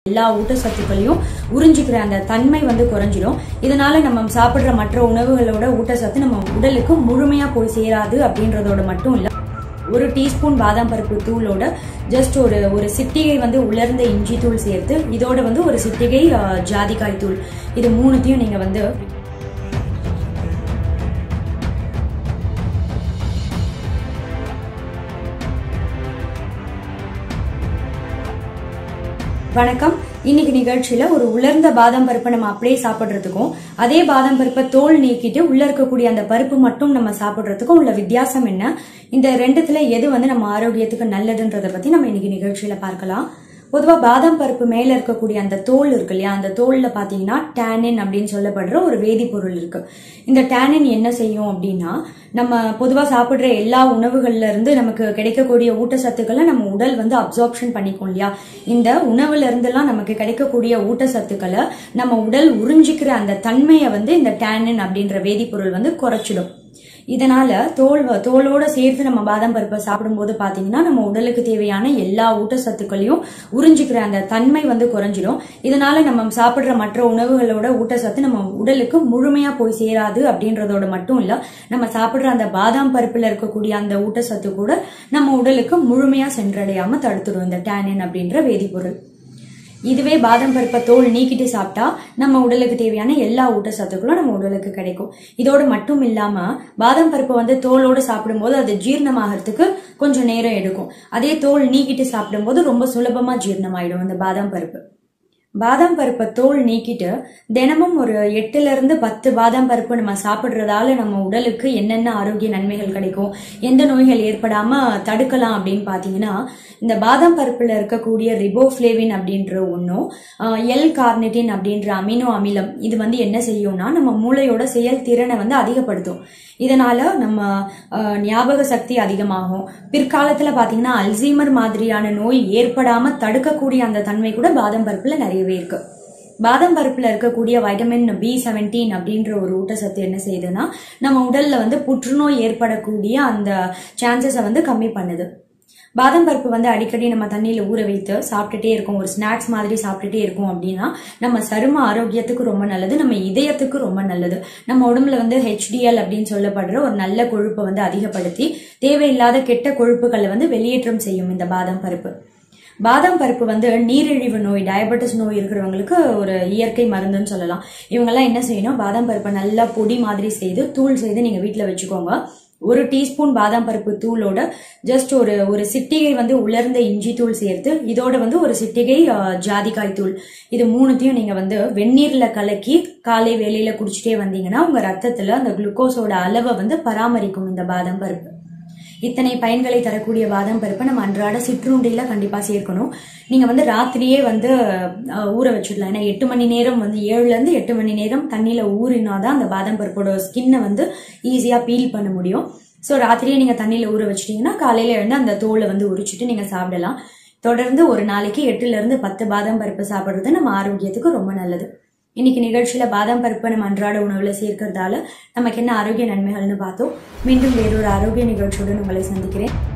எல்லா ஊட்டச்சத்துக்களையும் உறிஞ்சிக்கிற அந்த தன்மை வந்து குறைஞ்சிடும் இதனால நம்ம சாப்பிடுற மற்ற உணவுகளோட ஊட்டச்சத்து நம்ம உடலுக்கு முழுமையா போய் சேராது அப்படின்றதோட மட்டும் இல்ல ஒரு டீஸ்பூன் பாதாம் பருப்பு தூளோட ஜஸ்ட் ஒரு ஒரு சிட்டிகை வந்து உலர்ந்த இஞ்சி தூள் சேர்த்து இதோட வந்து ஒரு சிட்டிகை அஹ், ஜாதிக்காய் தூள் இது மூணுத்தையும் நீங்க வந்து வணக்கம் இன்னைக்கு நிகழ்ச்சியில ஒரு உலர்ந்த பாதாம் பருப்பை நம்ம அப்படியே சாப்பிடுறதுக்கும் அதே பாதாம் பருப்பை தோல் நீக்கிட்டு உள்ள இருக்கக்கூடிய அந்த பருப்பு மட்டும் நம்ம சாப்பிடுறதுக்கும் உள்ள வித்தியாசம் என்ன இந்த ரெண்டுத்துல எது வந்து நம்ம ஆரோக்கியத்துக்கு நல்லதுன்றத பத்தி நம்ம இன்னைக்கு நிகழ்ச்சியில பார்க்கலாம் பொதுவா பாதாம் பருப்பு மேல இருக்கக்கூடிய அந்த தோல் இருக்கு இல்லையா அந்த தோல்ல பாத்தீங்கன்னா டேனின் அப்படின்னு சொல்லப்படுற ஒரு வேதிப்பொருள் இருக்கு இந்த டேனின் என்ன செய்யும் அப்படின்னா நம்ம பொதுவா சாப்பிடுற எல்லா உணவுகள்ல இருந்து நமக்கு கிடைக்கக்கூடிய ஊட்டச்சத்துக்களை நம்ம உடல் வந்து அப்சார்ப்ஷன் பண்ணிக்கும் இல்லையா இந்த உணவுல இருந்தெல்லாம் நமக்கு கிடைக்கக்கூடிய ஊட்டச்சத்துக்களை நம்ம உடல் உறிஞ்சிக்கிற அந்த தன்மையை வந்து இந்த டேனின் அப்படின்ற வேதிப்பொருள் வந்து குறைச்சிடும் இதனால தோல் வ- தோலோட சேர்த்து நம்ம பாதாம் பருப்பை சாப்பிடும்போது பாத்தீங்கன்னா நம்ம உடலுக்கு தேவையான எல்லா ஊட்டச்சத்துக்களையும் உறிஞ்சிக்கிற அந்த தன்மை வந்து குறைஞ்சிடும் இதனால நம்ம சாப்பிடுற மற்ற உணவுகளோட ஊட்டச்சத்து நம்ம உடலுக்கு முழுமையா போய் சேராது அப்படின்றதோட மட்டும் இல்ல நம்ம சாப்பிடுற அந்த பாதாம் பருப்புல இருக்கக்கூடிய அந்த ஊட்டச்சத்து கூட நம்ம உடலுக்கு முழுமையா சென்றடையாம தடுத்துடும் இந்த டேனின் அப்படின்ற வேதிப்பொருள் இதுவே பாதாம் பருப்பை தோல் நீக்கிட்டு சாப்பிட்டா நம்ம உடலுக்கு தேவையான எல்லா ஊட்டச்சத்துக்களும் நம்ம உடலுக்கு கிடைக்கும் இதோட மட்டும் இல்லாம பாதாம் பருப்பை வந்து தோலோடு சாப்பிடும்போது அது ஜீரணமாகறதுக்கு கொஞ்சம் நேரம் எடுக்கும் அதே தோல் நீக்கிட்டு சாப்பிடும்போது ரொம்ப சுலபமா ஜீரணமாயிடும் அந்த பாதாம் பருப்பு பாதாம் பருப்பை தோல் நீக்கிட்டு தினமும் ஒரு எட்டுல இருந்து பத்து பாதாம் பருப்பு நம்ம சாப்பிடுறதால நம்ம உடலுக்கு என்னென்ன ஆரோக்கிய நன்மைகள் கிடைக்கும் எந்த நோய்கள் ஏற்படாம தடுக்கலாம் அப்படின்னு பாத்தீங்கன்னா இந்த பாதாம் பருப்புல இருக்கக்கூடிய ரிபோஃப்ளேவின் அப்படின்ற ஒன்றும் எல் கார்னிட்டின் அப்படின்ற அமினோ அமிலம் இது வந்து என்ன செய்யும்னா நம்ம மூளையோட செயல்திறனை வந்து அதிகப்படுத்தும் இதனால நம்ம அஹ், ஞாபக சக்தி அதிகமாகும் பிற்காலத்துல பாத்தீங்கன்னா அல்சீமர் மாதிரியான நோய் ஏற்படாம தடுக்கக்கூடிய அந்த தன்மை கூட பாதாம் பருப்புல நிறையவே இருக்கு பாதாம் பருப்புல இருக்கக்கூடிய வைட்டமின் பி செவன்டீன் அப்படின்ற ஒரு ஊட்டச்சத்து என்ன செய்யுதுன்னா நம்ம உடல்ல வந்து புற்றுநோய் ஏற்படக்கூடிய அந்த சான்சஸை வந்து கம்மி பண்ணுது பாதாம் பருப்பு வந்து அடிக்கடி நம்ம தண்ணியில ஊற வைத்து சாப்பிட்டுட்டே இருக்கோம் ஒரு ஸ்நாக்ஸ் மாதிரி சாப்பிட்டுட்டே இருக்கோம் அப்படின்னா நம்ம சரும ஆரோக்கியத்துக்கு ரொம்ப நல்லது நம்ம இதயத்துக்கு ரொம்ப நல்லது நம்ம உடம்புல வந்து ஹெச்டிஎல் அப்படின்னு சொல்லப்படுற ஒரு நல்ல கொழுப்பை வந்து அதிகப்படுத்தி தேவையில்லாத கெட்ட கொழுப்புகளை வந்து வெளியேற்றம் செய்யும் இந்த பாதாம் பருப்பு பாதாம் பருப்பு வந்து நீரிழிவு நோய் டயபெட்டிஸ் நோய் இருக்கிறவங்களுக்கு ஒரு இயற்கை மருந்துன்னு சொல்லலாம் இவங்கெல்லாம் என்ன செய்யணும் பாதாம் பருப்பை நல்லா பொடி மாதிரி செய்து தூள் செய்து நீங்க வீட்ல வச்சுக்கோங்க ஒரு டீஸ்பூன் பாதாம் பருப்பு தூளோட ஜஸ்ட் ஒரு ஒரு சிட்டிகை வந்து உலர்ந்த இஞ்சி தூள் சேர்த்து இதோட வந்து ஒரு சிட்டிகை அஹ், ஜாதிக்காய் தூள் இது மூணுத்தையும் நீங்க வந்து வெந்நீர்ல கலக்கி காலை வேளையில குடிச்சிட்டே வந்தீங்கன்னா உங்க ரத்தத்துல அந்த குளுக்கோஸோட அளவை வந்து பராமரிக்கும் இந்த பாதாம் பருப்பு இத்தனை பயன்களை தரக்கூடிய பாதாம் பருப்பை நம்ம அன்றாட சிற்றுண்டியில கண்டிப்பா சேர்க்கணும் நீங்க வந்து ராத்திரியே வந்து அஹ், ஊற வச்சிடலாம் ஏன்னா எட்டு மணி நேரம் வந்து ஏழுல இருந்து எட்டு மணி நேரம் தண்ணியில ஊறினாதான் அந்த பாதாம் பருப்போட ஸ்கின்னை வந்து ஈஸியா பீல் பண்ண முடியும் ஸோ ராத்திரியே நீங்க தண்ணியில ஊற வச்சிட்டீங்கன்னா காலையில எழுந்து அந்த தோலை வந்து உரிச்சிட்டு நீங்க சாப்பிடலாம் தொடர்ந்து ஒரு நாளைக்கு எட்டுல இருந்து பத்து பாதாம் பருப்பு சாப்பிடுறது நம்ம ஆரோக்கியத்துக்கு ரொம்ப நல்லது இன்னைக்கு நிகழ்ச்சியில பாதாம் பருப்பை நம்ம அன்றாட உணவுல சேர்க்கறதால நமக்கு என்ன ஆரோக்கிய நன்மைகள்னு பார்த்தோம் மீண்டும் வேறொரு ஆரோக்கிய நிகழ்ச்சியுடன் உங்களை சந்திக்கிறேன்